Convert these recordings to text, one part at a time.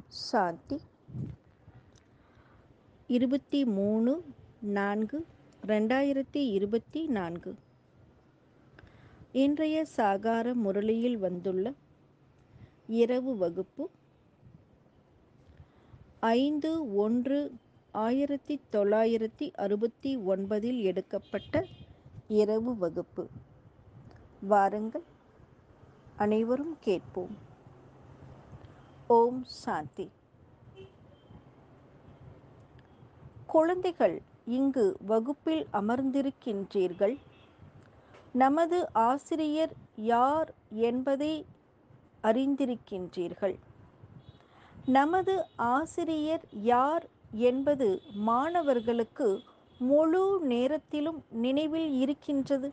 சாந்தி இருபத்தி மூணு நான்கு ரெண்டாயிரத்தி இருபத்தி நான்கு இன்றைய சாகார முரளியில் வந்துள்ள இரவு வகுப்பு ஐந்து ஒன்று ஆயிரத்தி தொள்ளாயிரத்தி அறுபத்தி ஒன்பதில் எடுக்கப்பட்ட இரவு வகுப்பு வாருங்கள் அனைவரும் கேட்போம் ஓம் சாந்தி குழந்தைகள் இங்கு வகுப்பில் அமர்ந்திருக்கின்றீர்கள் நமது ஆசிரியர் யார் என்பதை அறிந்திருக்கின்றீர்கள் நமது ஆசிரியர் யார் என்பது மாணவர்களுக்கு முழு நேரத்திலும் நினைவில் இருக்கின்றது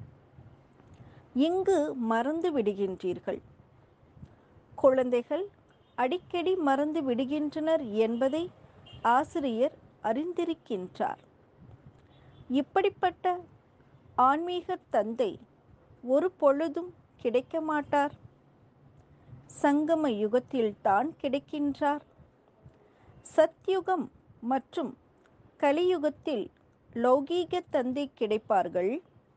இங்கு மறந்து விடுகின்றீர்கள் குழந்தைகள் அடிக்கடி மறந்து விடுகின்றனர் என்பதை ஆசிரியர் அறிந்திருக்கின்றார் இப்படிப்பட்ட ஆன்மீக தந்தை ஒரு பொழுதும் கிடைக்க மாட்டார் சங்கம யுகத்தில்தான் கிடைக்கின்றார் சத்யுகம் மற்றும் கலியுகத்தில் லௌகீக தந்தை கிடைப்பார்கள்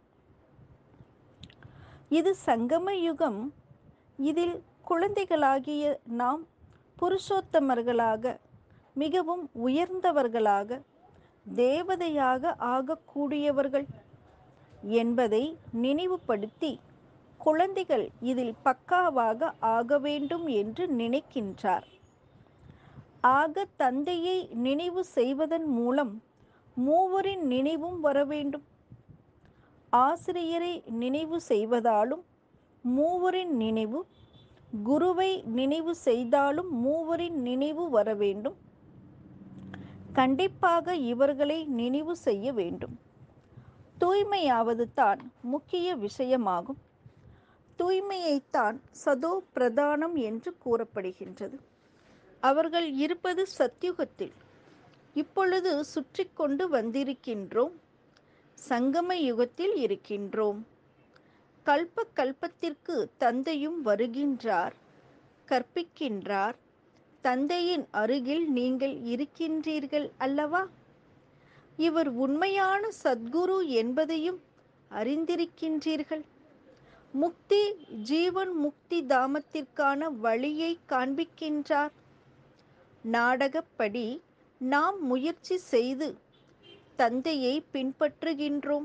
இது சங்கம யுகம் இதில் குழந்தைகளாகிய நாம் புருஷோத்தமர்களாக மிகவும் உயர்ந்தவர்களாக தேவதையாக ஆகக்கூடியவர்கள் என்பதை நினைவுபடுத்தி குழந்தைகள் இதில் பக்காவாக ஆக வேண்டும் என்று நினைக்கின்றார் ஆக தந்தையை நினைவு செய்வதன் மூலம் மூவரின் நினைவும் வர வேண்டும் ஆசிரியரை நினைவு செய்வதாலும் மூவரின் நினைவு குருவை நினைவு செய்தாலும் மூவரின் நினைவு வர வேண்டும் கண்டிப்பாக இவர்களை நினைவு செய்ய வேண்டும் தூய்மையாவது தான் முக்கிய விஷயமாகும் தூய்மையைத்தான் சதோ பிரதானம் என்று கூறப்படுகின்றது அவர்கள் இருப்பது சத்யுகத்தில் இப்பொழுது சுற்றி கொண்டு வந்திருக்கின்றோம் சங்கம யுகத்தில் இருக்கின்றோம் கல்ப கல்பத்திற்கு தந்தையும் வருகின்றார் கற்பிக்கின்றார் தந்தையின் அருகில் நீங்கள் இருக்கின்றீர்கள் அல்லவா இவர் உண்மையான சத்குரு என்பதையும் அறிந்திருக்கின்றீர்கள் முக்தி ஜீவன் முக்தி தாமத்திற்கான வழியை காண்பிக்கின்றார் நாடகப்படி நாம் முயற்சி செய்து தந்தையை பின்பற்றுகின்றோம்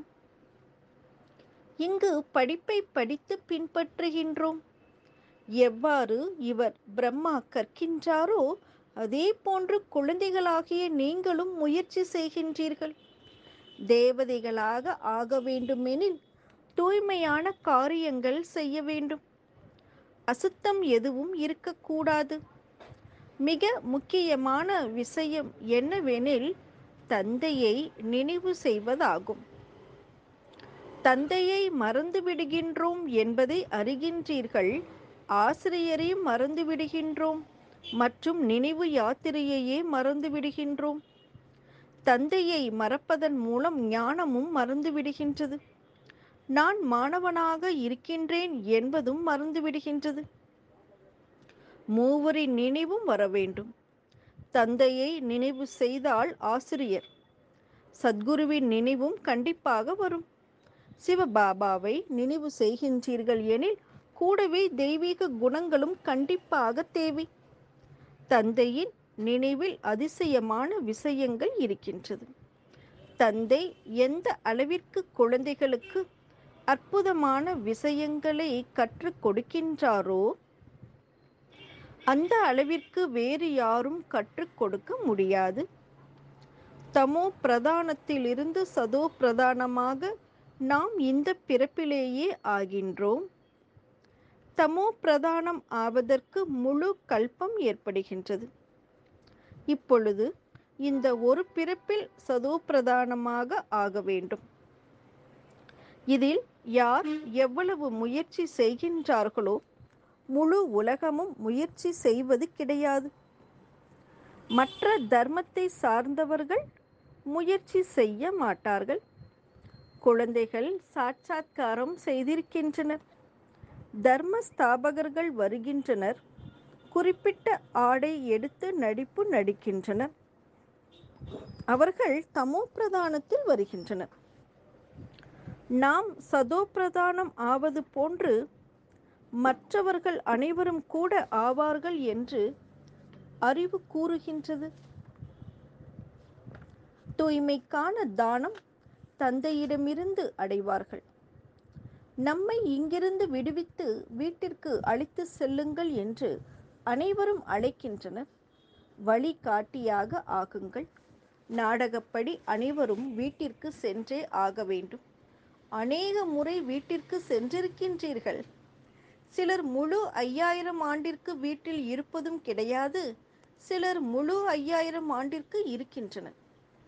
இங்கு படிப்பை படித்து பின்பற்றுகின்றோம் எவ்வாறு இவர் பிரம்மா கற்கின்றாரோ அதே போன்று குழந்தைகளாகிய நீங்களும் முயற்சி செய்கின்றீர்கள் தேவதைகளாக ஆக வேண்டுமெனில் தூய்மையான காரியங்கள் செய்ய வேண்டும் அசுத்தம் எதுவும் இருக்கக்கூடாது மிக முக்கியமான விஷயம் என்னவெனில் தந்தையை நினைவு செய்வதாகும் தந்தையை மறந்து விடுகின்றோம் என்பதை அறிகின்றீர்கள் ஆசிரியரையும் மறந்து விடுகின்றோம் மற்றும் நினைவு யாத்திரையையே மறந்து விடுகின்றோம் தந்தையை மறப்பதன் மூலம் ஞானமும் மறந்து விடுகின்றது நான் மாணவனாக இருக்கின்றேன் என்பதும் மறந்து விடுகின்றது மூவரின் நினைவும் வர வேண்டும் தந்தையை நினைவு செய்தால் ஆசிரியர் சத்குருவின் நினைவும் கண்டிப்பாக வரும் சிவபாபாவை நினைவு செய்கின்றீர்கள் எனில் கூடவே தெய்வீக குணங்களும் கண்டிப்பாக தேவை தந்தையின் நினைவில் அதிசயமான விஷயங்கள் இருக்கின்றது தந்தை எந்த அளவிற்கு குழந்தைகளுக்கு அற்புதமான விஷயங்களை கற்றுக் கொடுக்கின்றாரோ அந்த அளவிற்கு வேறு யாரும் கற்றுக் கொடுக்க முடியாது தமோ பிரதானத்திலிருந்து சதோ பிரதானமாக நாம் இந்த பிறப்பிலேயே ஆகின்றோம் தமோ பிரதானம் ஆவதற்கு முழு கல்பம் ஏற்படுகின்றது இப்பொழுது இந்த ஒரு பிறப்பில் சதோ பிரதானமாக ஆக வேண்டும் இதில் யார் எவ்வளவு முயற்சி செய்கின்றார்களோ முழு உலகமும் முயற்சி செய்வது கிடையாது மற்ற தர்மத்தை சார்ந்தவர்கள் முயற்சி செய்ய மாட்டார்கள் குழந்தைகள் சாட்சாத்காரம் செய்திருக்கின்றனர் தர்ம ஸ்தாபகர்கள் வருகின்றனர் குறிப்பிட்ட ஆடை எடுத்து நடிப்பு நடிக்கின்றனர் அவர்கள் தமோ பிரதானத்தில் வருகின்றனர் நாம் சதோ பிரதானம் ஆவது போன்று மற்றவர்கள் அனைவரும் கூட ஆவார்கள் என்று அறிவு கூறுகின்றது தூய்மைக்கான தானம் தந்தையிடமிருந்து அடைவார்கள் நம்மை இங்கிருந்து விடுவித்து வீட்டிற்கு அழைத்து செல்லுங்கள் என்று அனைவரும் அழைக்கின்றனர் வழிகாட்டியாக ஆகுங்கள் நாடகப்படி அனைவரும் வீட்டிற்கு சென்றே ஆக வேண்டும் அநேக முறை வீட்டிற்கு சென்றிருக்கின்றீர்கள் சிலர் முழு ஐயாயிரம் ஆண்டிற்கு வீட்டில் இருப்பதும் கிடையாது சிலர் முழு ஐயாயிரம் ஆண்டிற்கு இருக்கின்றனர்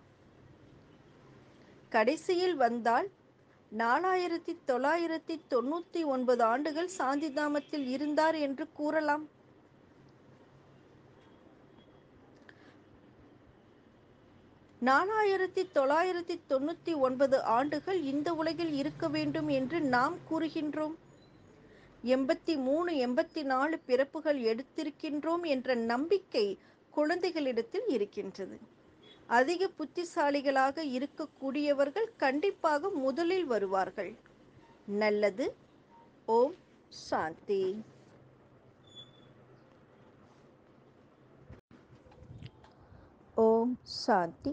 கடைசியில் வந்தால் நாலாயிரத்தி தொள்ளாயிரத்தி தொண்ணூத்தி ஒன்பது ஆண்டுகள் சாந்திதாமத்தில் இருந்தார் என்று கூறலாம் நாலாயிரத்தி தொள்ளாயிரத்தி தொண்ணூத்தி ஒன்பது ஆண்டுகள் இந்த உலகில் இருக்க வேண்டும் என்று நாம் கூறுகின்றோம் எண்பத்தி மூணு எண்பத்தி நாலு பிறப்புகள் எடுத்திருக்கின்றோம் என்ற நம்பிக்கை குழந்தைகளிடத்தில் இருக்கின்றது அதிக புத்திசாலிகளாக இருக்கக்கூடியவர்கள் கண்டிப்பாக முதலில் வருவார்கள் நல்லது ஓம் சாந்தி ஓம் சாந்தி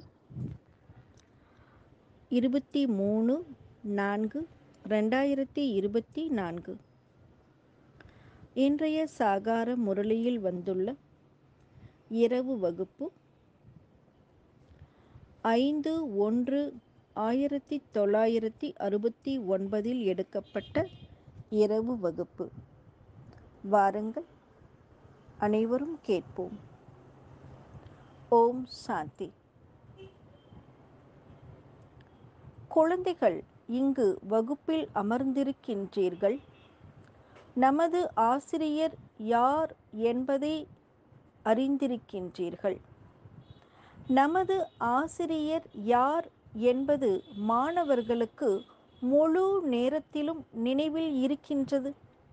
இருபத்தி மூணு நான்கு ரெண்டாயிரத்தி இருபத்தி நான்கு இன்றைய சாகார முரளியில் வந்துள்ள இரவு வகுப்பு ஐந்து ஒன்று ஆயிரத்தி தொள்ளாயிரத்தி அறுபத்தி ஒன்பதில் எடுக்கப்பட்ட இரவு வகுப்பு வாருங்கள் அனைவரும் கேட்போம் ஓம் சாந்தி குழந்தைகள் இங்கு வகுப்பில் அமர்ந்திருக்கின்றீர்கள் நமது ஆசிரியர் யார் என்பதை அறிந்திருக்கின்றீர்கள் நமது ஆசிரியர் யார் என்பது மாணவர்களுக்கு முழு நேரத்திலும் நினைவில் இருக்கின்றது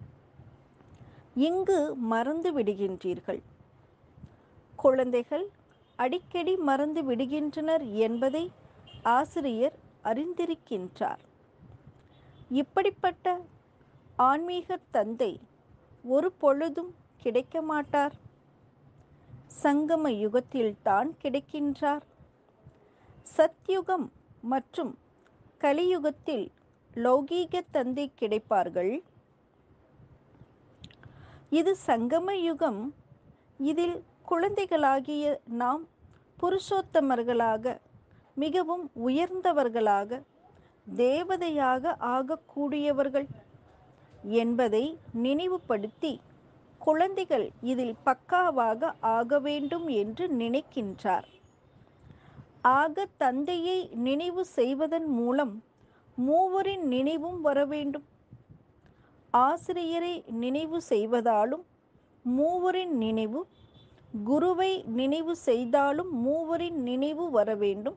இங்கு மறந்து விடுகின்றீர்கள் குழந்தைகள் அடிக்கடி மறந்து விடுகின்றனர் என்பதை ஆசிரியர் அறிந்திருக்கின்றார் இப்படிப்பட்ட ஆன்மீக தந்தை ஒரு பொழுதும் கிடைக்க மாட்டார் சங்கம யுகத்தில்தான் கிடைக்கின்றார் சத்யுகம் மற்றும் கலியுகத்தில் லௌகீக தந்தை கிடைப்பார்கள் இது சங்கம யுகம் இதில் குழந்தைகளாகிய நாம் புருஷோத்தமர்களாக மிகவும் உயர்ந்தவர்களாக தேவதையாக ஆகக்கூடியவர்கள் என்பதை நினைவுபடுத்தி குழந்தைகள் இதில் பக்காவாக ஆக வேண்டும் என்று நினைக்கின்றார் ஆக தந்தையை நினைவு செய்வதன் மூலம் மூவரின் நினைவும் வர வேண்டும் ஆசிரியரை நினைவு செய்வதாலும் மூவரின் நினைவு குருவை நினைவு செய்தாலும் மூவரின் நினைவு வர வேண்டும்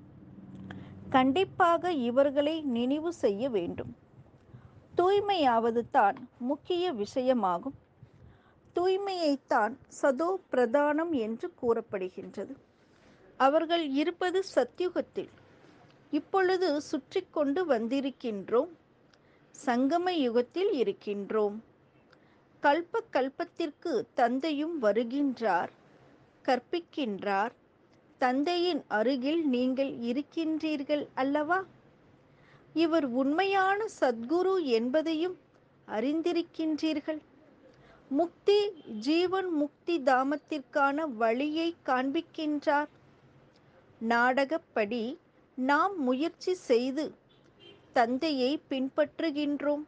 கண்டிப்பாக இவர்களை நினைவு செய்ய வேண்டும் தூய்மையாவது தான் முக்கிய விஷயமாகும் தூய்மையைத்தான் சதோ பிரதானம் என்று கூறப்படுகின்றது அவர்கள் இருப்பது சத்யுகத்தில் இப்பொழுது சுற்றி கொண்டு வந்திருக்கின்றோம் சங்கம யுகத்தில் இருக்கின்றோம் கல்ப கல்பத்திற்கு தந்தையும் வருகின்றார் கற்பிக்கின்றார் தந்தையின் அருகில் நீங்கள் இருக்கின்றீர்கள் அல்லவா இவர் உண்மையான சத்குரு என்பதையும் அறிந்திருக்கின்றீர்கள் முக்தி ஜீவன் முக்தி தாமத்திற்கான வழியை காண்பிக்கின்றார் நாடகப்படி நாம் முயற்சி செய்து தந்தையை பின்பற்றுகின்றோம்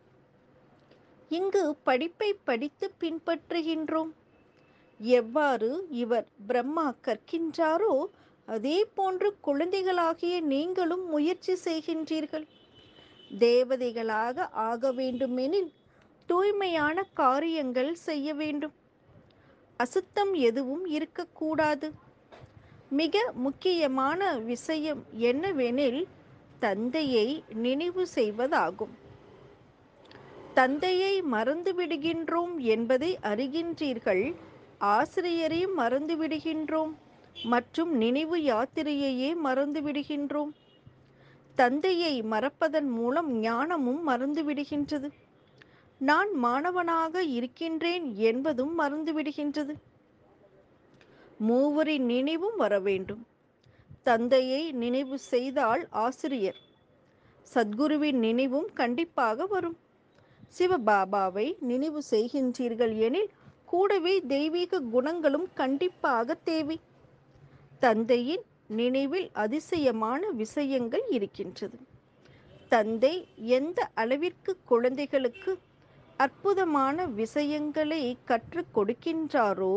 இங்கு படிப்பை படித்து பின்பற்றுகின்றோம் எவ்வாறு இவர் பிரம்மா கற்கின்றாரோ அதே போன்று குழந்தைகளாகிய நீங்களும் முயற்சி செய்கின்றீர்கள் தேவதைகளாக ஆக வேண்டுமெனில் தூய்மையான காரியங்கள் செய்ய வேண்டும் அசுத்தம் எதுவும் இருக்கக்கூடாது மிக முக்கியமான விஷயம் என்னவெனில் தந்தையை நினைவு செய்வதாகும் தந்தையை மறந்து விடுகின்றோம் என்பதை அறிகின்றீர்கள் ஆசிரியரையும் மறந்து விடுகின்றோம் மற்றும் நினைவு யாத்திரையையே மறந்து விடுகின்றோம் தந்தையை மறப்பதன் மூலம் ஞானமும் மறந்து விடுகின்றது நான் மாணவனாக இருக்கின்றேன் என்பதும் மறந்து விடுகின்றது மூவரின் நினைவும் வர வேண்டும் தந்தையை நினைவு செய்தால் ஆசிரியர் சத்குருவின் நினைவும் கண்டிப்பாக வரும் சிவபாபாவை நினைவு செய்கின்றீர்கள் எனில் கூடவே தெய்வீக குணங்களும் கண்டிப்பாக தேவை தந்தையின் நினைவில் அதிசயமான விஷயங்கள் இருக்கின்றது தந்தை எந்த அளவிற்கு குழந்தைகளுக்கு அற்புதமான விஷயங்களை கற்றுக் கொடுக்கின்றாரோ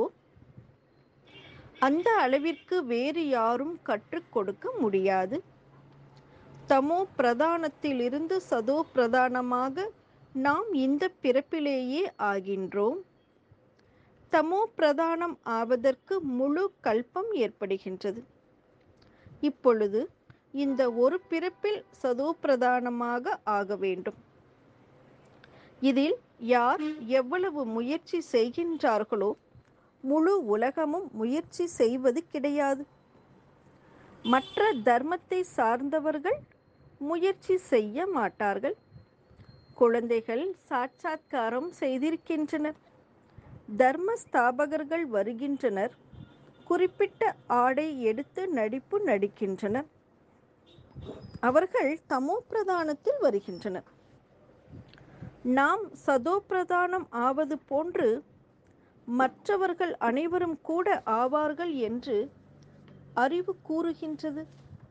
அந்த அளவிற்கு வேறு யாரும் கற்றுக் கொடுக்க முடியாது தமோ பிரதானத்திலிருந்து சதோ பிரதானமாக நாம் இந்த பிறப்பிலேயே ஆகின்றோம் தமோ பிரதானம் ஆவதற்கு முழு கல்பம் ஏற்படுகின்றது இப்பொழுது இந்த ஒரு பிறப்பில் சதோ பிரதானமாக ஆக வேண்டும் இதில் யார் எவ்வளவு முயற்சி செய்கின்றார்களோ முழு உலகமும் முயற்சி செய்வது கிடையாது மற்ற தர்மத்தை சார்ந்தவர்கள் முயற்சி செய்ய மாட்டார்கள் குழந்தைகள் சாட்சாத்காரம் செய்திருக்கின்றனர் தர்ம ஸ்தாபகர்கள் வருகின்றனர் குறிப்பிட்ட ஆடை எடுத்து நடிப்பு நடிக்கின்றனர் அவர்கள் தமோ பிரதானத்தில் வருகின்றனர் நாம் சதோ பிரதானம் ஆவது போன்று மற்றவர்கள் அனைவரும் கூட ஆவார்கள் என்று அறிவு கூறுகின்றது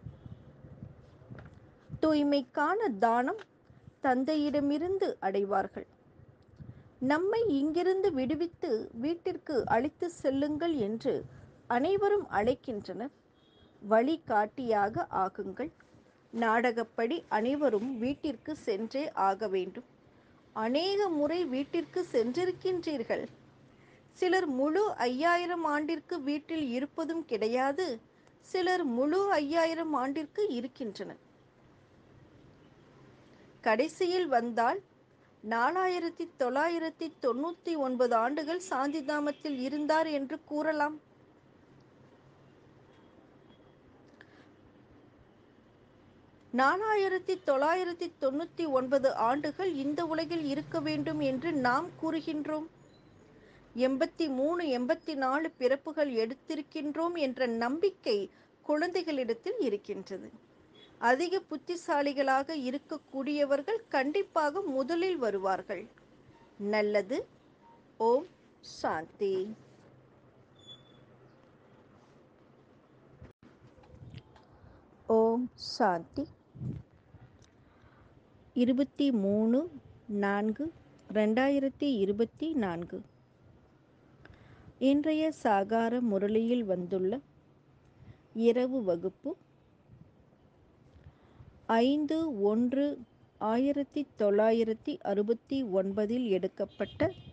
தூய்மைக்கான தானம் தந்தையிடமிருந்து அடைவார்கள் நம்மை இங்கிருந்து விடுவித்து வீட்டிற்கு அழைத்து செல்லுங்கள் என்று அனைவரும் அழைக்கின்றனர் வழிகாட்டியாக ஆகுங்கள் நாடகப்படி அனைவரும் வீட்டிற்கு சென்றே ஆக வேண்டும் அநேக முறை வீட்டிற்கு சென்றிருக்கின்றீர்கள் சிலர் முழு ஐயாயிரம் ஆண்டிற்கு வீட்டில் இருப்பதும் கிடையாது சிலர் முழு ஐயாயிரம் ஆண்டிற்கு இருக்கின்றனர் கடைசியில் வந்தால் நாலாயிரத்தி தொள்ளாயிரத்தி தொண்ணூத்தி ஒன்பது ஆண்டுகள் சாந்திதாமத்தில் இருந்தார் என்று கூறலாம் நாலாயிரத்தி தொள்ளாயிரத்தி தொண்ணூத்தி ஒன்பது ஆண்டுகள் இந்த உலகில் இருக்க வேண்டும் என்று நாம் கூறுகின்றோம் எண்பத்தி மூணு எண்பத்தி நாலு பிறப்புகள் எடுத்திருக்கின்றோம் என்ற நம்பிக்கை குழந்தைகளிடத்தில் இருக்கின்றது அதிக புத்திசாலிகளாக இருக்கக்கூடியவர்கள் கண்டிப்பாக முதலில் வருவார்கள் நல்லது ஓம் சாந்தி ஓம் சாந்தி இருபத்தி மூணு நான்கு ரெண்டாயிரத்தி இருபத்தி நான்கு இன்றைய சாகார முரளியில் வந்துள்ள இரவு வகுப்பு ஐந்து ஒன்று ஆயிரத்தி தொள்ளாயிரத்தி அறுபத்தி ஒன்பதில் எடுக்கப்பட்ட